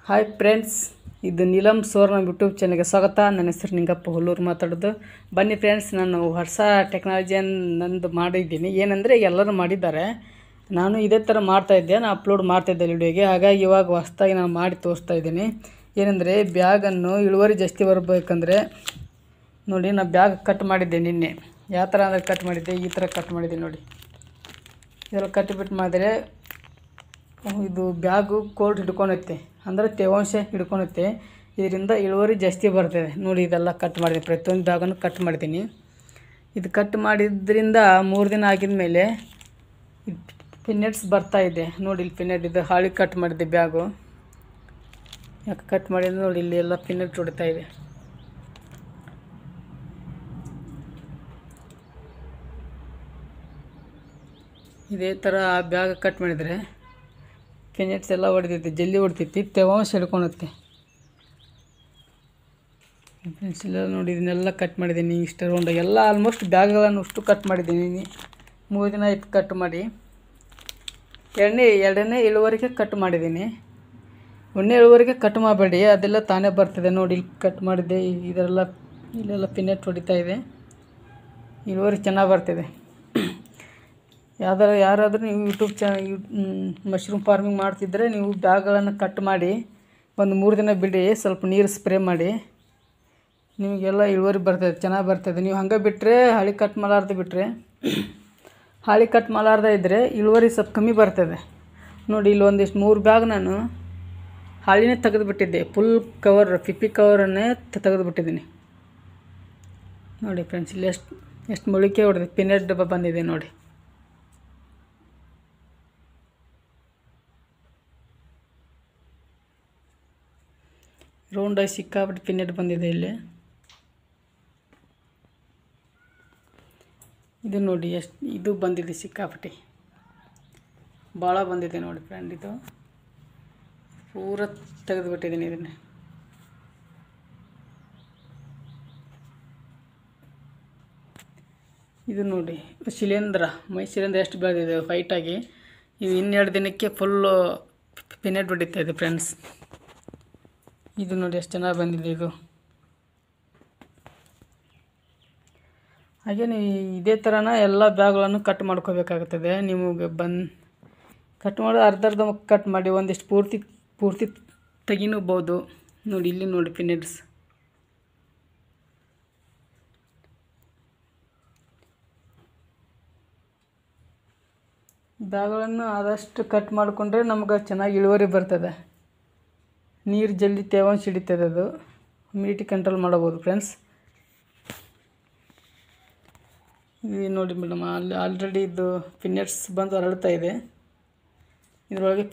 hi friends ಇದು Neelam ಸೋರ್ನ YouTube ಚಾನಲ್ಗೆ ಸ್ವಾಗತ ನನ್ನ ಹೆಸರು ನಿಂಗಪ್ಪ ಹುಲ್ಲೂರು ಮಾತಾಡೋದು ಬನ್ನಿ ಫ್ರೆಂಡ್ಸ್ ನಾನು ಹೊಸ ಟೆಕ್ನಾಲಜಿಯನ್ನು ನಂದು ಮಾಡಿದ್ದೀನಿ ಏನಂದರೆ ಎಲ್ಲರೂ ಮಾಡಿದ್ದಾರೆ ನಾನು ಇದೇ ಥರ ಮಾಡ್ತಾಯಿದ್ದೆ ನಾನು ಅಪ್ಲೋಡ್ ಮಾಡ್ತಾಯಿದ್ದೆ ವಿಡಿಯೋಗೆ ಹಾಗಾಗಿ ಇವಾಗ ಹೊಸ್ದಾಗಿ ನಾನು ಮಾಡಿ ತೋರಿಸ್ತಾ ಇದ್ದೀನಿ ಏನಂದರೆ ಬ್ಯಾಗನ್ನು ಇಳುವರಿ ಜಾಸ್ತಿ ಬರಬೇಕಂದ್ರೆ ನೋಡಿ ನಾನು ಬ್ಯಾಗ್ ಕಟ್ ಮಾಡಿದ್ದೆ ನಿನ್ನೆ ಯಾವ ಥರ ಅಂದರೆ ಕಟ್ ಮಾಡಿದ್ದೆ ಈ ಥರ ಕಟ್ ಮಾಡಿದ್ದೆ ನೋಡಿ ಇದೆಲ್ಲ ಕಟ್ಟಿಬಿಟ್ಟು ಮಾಡಿದ್ರೆ ಇದು ಬ್ಯಾಗು ಕೋಲ್ಡ್ ಹಿಡ್ಕೊಳುತ್ತೆ ಅಂದರೆ ತೇವಾಂಶ ಹಿಡ್ಕೊಳುತ್ತೆ ಇದರಿಂದ ಇಳುವರಿ ಜಾಸ್ತಿ ಬರ್ತದೆ ನೋಡಿ ಇದೆಲ್ಲ ಕಟ್ ಮಾಡಿದ್ದೀನಿ ಪ್ರತಿಯೊಂದು ಬ್ಯಾಗನ್ನು ಕಟ್ ಮಾಡಿದ್ದೀನಿ ಇದು ಕಟ್ ಮಾಡಿದ್ರಿಂದ ಮೂರು ದಿನ ಆಗಿದ ಮೇಲೆ ಪಿನ್ನೆಟ್ಸ್ ಬರ್ತಾ ಇದೆ ನೋಡಿ ಇಲ್ಲಿ ಪಿನ್ನೆಟ್ ಇದು ಹಾಳಿ ಕಟ್ ಮಾಡಿದ್ದೆ ಬ್ಯಾಗು ಯಾಕೆ ಕಟ್ ಮಾಡಿದ್ರೆ ನೋಡಿ ಇಲ್ಲಿ ಎಲ್ಲ ಪಿನ್ನೆಟ್ ಹೊಡಿತಾ ಇದೆ ಇದೇ ಥರ ಬ್ಯಾಗ್ ಕಟ್ ಮಾಡಿದರೆ ಪಿನೆಟ್ಸ್ ಎಲ್ಲ ಹೊಡಿತೈತಿ ಜಲ್ದಿ ಹೊಡಿತೈತಿ ತೇವಾಂಶ ಹಿಡ್ಕೊಳುತ್ತೆ ಫ್ರೆಂಡ್ಸ್ ಎಲ್ಲ ನೋಡಿ ಇದನ್ನೆಲ್ಲ ಕಟ್ ಮಾಡಿದ್ದೀನಿ ಇಷ್ಟ ರೌಂಡ್ ಎಲ್ಲ ಆಲ್ಮೋಸ್ಟ್ ಬ್ಯಾಗ್ಗಳನ್ನು ಅಷ್ಟು ಕಟ್ ಮಾಡಿದ್ದೀನಿ ಮೂರು ದಿನ ಆಯ್ತು ಕಟ್ ಮಾಡಿ ಎರಡನೇ ಎರಡನೇ ಇಳುವರಿಗೆ ಕಟ್ ಮಾಡಿದ್ದೀನಿ ಒಂದನೇ ಇಳುವರಿಗೆ ಕಟ್ ಮಾಡಬೇಡಿ ಅದೆಲ್ಲ ತಾನೇ ಬರ್ತದೆ ನೋಡಿ ಇಲ್ಲಿ ಕಟ್ ಮಾಡಿದ್ದೆ ಇದೆಲ್ಲ ಇಲ್ಲೆಲ್ಲ ಪಿನೆಟ್ ಹೊಡಿತಾ ಇದೆ ಇಳುವರಿ ಚೆನ್ನಾಗಿ ಬರ್ತಿದೆ ಯಾವ್ದಾರು ಯಾರಾದರೂ ನೀವು ಯೂಟ್ಯೂಬ್ ಚಾ ಮಶ್ರೂಮ್ ಫಾರ್ಮಿಂಗ್ ಮಾಡ್ತಿದ್ದರೆ ನೀವು ಬ್ಯಾಗ್ಗಳನ್ನು ಕಟ್ ಮಾಡಿ ಒಂದು ಮೂರು ದಿನ ಬಿಡಿ ಸ್ವಲ್ಪ ನೀರು ಸ್ಪ್ರೇ ಮಾಡಿ ನಿಮಗೆಲ್ಲ ಇಳುವರಿ ಬರ್ತದೆ ಚೆನ್ನಾಗಿ ಬರ್ತದೆ ನೀವು ಹಂಗೆ ಬಿಟ್ಟರೆ ಹಳಿ ಕಟ್ ಮಾಡಾರ್ದೆ ಬಿಟ್ಟರೆ ಹಾಳಿ ಕಟ್ ಮಾಡಾರ್ದೆ ಇದ್ದರೆ ಇಳುವರಿ ಸ್ವಲ್ಪ ಕಮ್ಮಿ ಬರ್ತದೆ ನೋಡಿ ಇಲ್ಲಿ ಒಂದಿಷ್ಟು ಮೂರು ಬ್ಯಾಗ್ ನಾನು ಹಾಳಿನೇ ತೆಗೆದುಬಿಟ್ಟಿದ್ದೆ ಫುಲ್ ಕವರ್ ಪಿಪ್ಪಿ ಕವರನ್ನೇ ತೆಗೆದುಬಿಟ್ಟಿದ್ದೀನಿ ನೋಡಿ ಫ್ರೆಂಡ್ಸ್ ಇಲ್ಲಿ ಎಷ್ಟು ಎಷ್ಟು ಮೊಳಿಕೆ ಹೊಡೆದು ಪಿನೆಟ್ ಡಬ್ಬ ಬಂದಿದೆ ನೋಡಿ ರೌಂಡಾಗಿ ಸಿಕ್ಕಾಬಿಟ್ಟು ಪಿನ್ನೆಟ್ ಬಂದಿದೆ ಇಲ್ಲಿ ಇದು ನೋಡಿ ಎಷ್ಟು ಇದು ಬಂದಿದೆ ಸಿಕ್ಕಾಪಟ್ಟಿ ಭಾಳ ಬಂದಿದೆ ನೋಡಿ ಫ್ರೆಂಡ್ ಇದು ಪೂರ ತೆಗೆದುಬಿಟ್ಟಿದ್ದೀನಿ ಇದನ್ನು ಇದು ನೋಡಿ ಶಿಲೇಂಧ್ರ ಮೈ ಶಿಲೇಂಧ್ರ ಎಷ್ಟು ಬೆಳೆದಿದೆ ವೈಟಾಗಿ ಇದು ಇನ್ನೆರಡು ದಿನಕ್ಕೆ ಫುಲ್ಲು ಪಿನೆಟ್ ಹೊಡಿತಾ ಇದೆ ಫ್ರೆಂಡ್ಸ್ ಇದು ನೋಡಿ ಎಷ್ಟು ಚೆನ್ನಾಗಿ ಬಂದಿದೆ ಇದು ಹಾಗೆ ನೀವು ಇದೇ ಥರನ ಎಲ್ಲ ಬ್ಯಾಗ್ಗಳನ್ನು ಕಟ್ ಮಾಡ್ಕೋಬೇಕಾಗುತ್ತದೆ ನಿಮಗೆ ಬಂದು ಕಟ್ ಮಾಡಿ ಅರ್ಧ ಅರ್ಧ ಕಟ್ ಮಾಡಿ ಒಂದಿಷ್ಟು ಪೂರ್ತಿ ಪೂರ್ತಿ ತೆಗಿನೂಬೋದು ನೋಡಿ ಇಲ್ಲಿ ನೋಡಿ ಪಿನೆಟ್ಸ್ ಬ್ಯಾಗ್ಗಳನ್ನು ಆದಷ್ಟು ಕಟ್ ಮಾಡಿಕೊಂಡ್ರೆ ನಮ್ಗೆ ಚೆನ್ನಾಗಿ ಇಳುವರಿ ಬರ್ತದೆ ನೀರು ಜಲ್ದಿ ತೇವಾಂಶ ಹಿಡಿತದೆ ಅದು ಹ್ಯುಮಿಡಿಟಿ ಕಂಟ್ರೋಲ್ ಮಾಡಬೋದು ಫ್ರೆಂಡ್ಸ್ ಇದು ನೋಡಿ ಮೇಡಮ್ ಅಲ್ಲಿ ಆಲ್ರೆಡಿ ಇದು ಪಿನ್ನೆಟ್ಸ್ ಬಂದು ಹರಡ್ತಾ ಇದೆ ಇದರೊಳಗೆ